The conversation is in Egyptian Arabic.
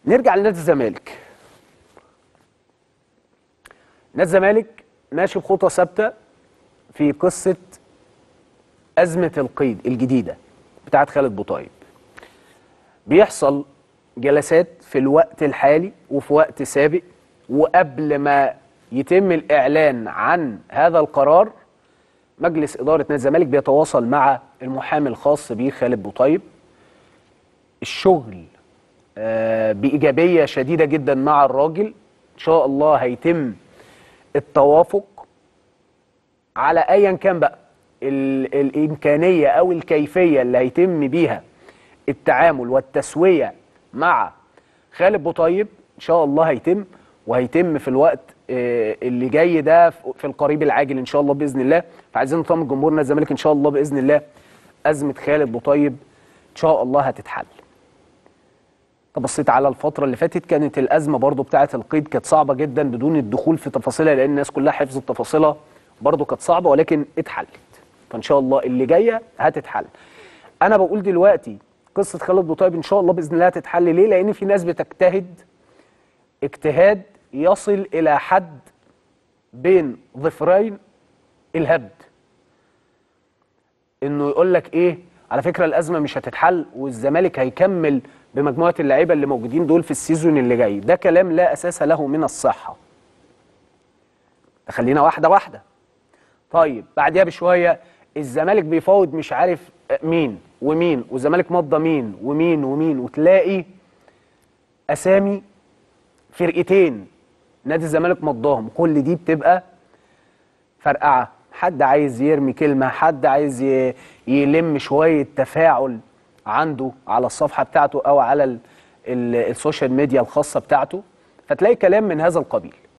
نرجع لنادي الزمالك نادي الزمالك ماشي بخطوه ثابته في قصه ازمه القيد الجديده بتاعت خالد بوطيب بيحصل جلسات في الوقت الحالي وفي وقت سابق وقبل ما يتم الاعلان عن هذا القرار مجلس اداره نادي الزمالك بيتواصل مع المحامي الخاص بيه خالد بوطيب الشغل آه، بايجابيه شديده جدا مع الراجل ان شاء الله هيتم التوافق على ايا كان بقى ال- الامكانيه او الكيفيه اللي هيتم بيها التعامل والتسويه مع خالد بوطيب ان شاء الله هيتم وهيتم في الوقت آه، اللي جاي ده في في القريب العاجل ان شاء الله باذن الله فعايزين نطمن جمهور نادي الزمالك ان شاء الله باذن الله ازمه خالد بوطيب ان شاء الله هتتحل طب بصيت على الفترة اللي فاتت كانت الأزمة برضو بتاعة القيد كانت صعبة جدا بدون الدخول في تفاصيلها لأن الناس كلها حفظت تفاصيلها برضو كانت صعبة ولكن اتحلت فإن شاء الله اللي جاية هتتحل أنا بقول دلوقتي قصة خالد بوطيب إن شاء الله بإذن الله هتتحل ليه؟ لأن في ناس بتجتهد اجتهاد يصل إلى حد بين ظفرين الهبد انه يقول لك ايه على فكره الازمه مش هتتحل والزمالك هيكمل بمجموعه اللعيبه اللي موجودين دول في السيزون اللي جاي ده كلام لا اساس له من الصحه خلينا واحده واحده طيب بعديها بشويه الزمالك بيفاوض مش عارف مين ومين والزمالك مضى مين ومين ومين وتلاقي اسامي فرقتين نادي الزمالك مضاهم كل دي بتبقى فرقعه حد عايز يرمي كلمه حد عايز ي- يلم شويه تفاعل عنده على الصفحه بتاعته او على ال- ال- السوشيال ميديا الخاصه بتاعته فتلاقي كلام من هذا القبيل